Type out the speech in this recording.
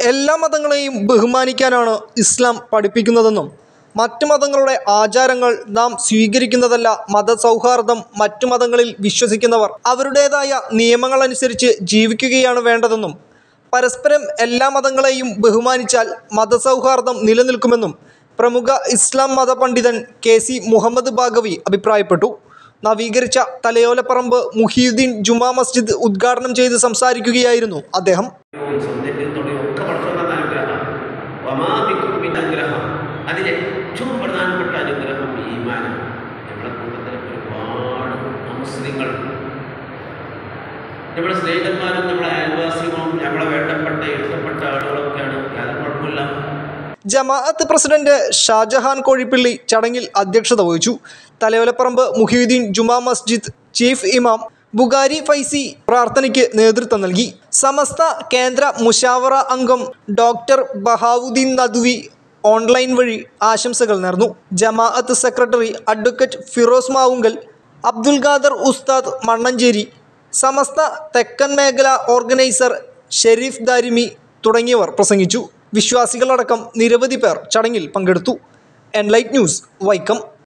എല്ലാ മതങ്ങളെയും ബഹുമാനിക്കാനാണ് ഇസ്ലാം പഠിപ്പിക്കുന്നതെന്നും മറ്റു മതങ്ങളുടെ ആചാരങ്ങൾ നാം സ്വീകരിക്കുന്നതല്ല മതസൗഹാർദ്ദം മറ്റു മതങ്ങളിൽ വിശ്വസിക്കുന്നവർ അവരുടേതായ നിയമങ്ങളനുസരിച്ച് ജീവിക്കുകയാണ് വേണ്ടതെന്നും പരസ്പരം എല്ലാ മതങ്ങളെയും ബഹുമാനിച്ചാൽ മതസൗഹാർദ്ദം നിലനിൽക്കുമെന്നും പ്രമുഖ ഇസ്ലാം മത പണ്ഡിതൻ കെ സി മുഹമ്മദ് ബാഗവി അഭിപ്രായപ്പെട്ടു നവീകരിച്ച തലയോലപ്പറമ്പ് മുഹിയുദ്ദീൻ ജുമാ മസ്ജിദ് ഉദ്ഘാടനം ചെയ്ത് സംസാരിക്കുകയായിരുന്നു അദ്ദേഹം വും സൗന്ദര്യത്തോടെയും ഒക്കെ പഠിച്ചോണ്ടെന്ന അനുഗ്രഹം വമാബിക്കും അനുഗ്രഹം അതിൽ ഏറ്റവും പ്രധാനപ്പെട്ട അനുഗ്രഹം ഈമാനം നമ്മുടെ കൂട്ടത്തിൽ ഒരുപാട് മുസ്ലിങ്ങൾ നമ്മുടെ സ്നേഹിതന്മാരും നമ്മുടെ അയൽവാസികളും നമ്മളെ വേണ്ടപ്പെട്ട ഇഷ്ടപ്പെട്ട ആളുകളൊക്കെയാണ് യാതൊരു കുഴപ്പമില്ല ജമാഅത്ത് പ്രസിഡന്റ് ഷാജഹാൻ കോഴിപ്പള്ളി ചടങ്ങിൽ അധ്യക്ഷത വഹിച്ചു തലയോലപ്പറമ്പ് മുഹിയുദ്ദീൻ ജുമാ മസ്ജിദ് ചീഫ് ഇമാം ബുഗാരി ഫൈസി പ്രാർത്ഥനയ്ക്ക് നേതൃത്വം നൽകി സമസ്ത കേന്ദ്ര മുഷാവറ അംഗം ഡോക്ടർ ബഹാവുദ്ദീൻ നദ്വി ഓൺലൈൻ വഴി ആശംസകൾ നേർന്നു ജമാഅത്ത് സെക്രട്ടറി അഡ്വക്കേറ്റ് ഫിറോസ് മാവുങ്കൽ അബ്ദുൽ ഖാദർ ഉസ്താദ് മണ്ണഞ്ചേരി സമസ്ത തെക്കൻ മേഖല ഓർഗനൈസർ ഷെരീഫ് ദാരിമി തുടങ്ങിയവർ പ്രസംഗിച്ചു വിശ്വാസികളടക്കം നിരവധി പേർ ചടങ്ങിൽ പങ്കെടുത്തു എൻലൈറ്റ് ന്യൂസ് വൈക്കം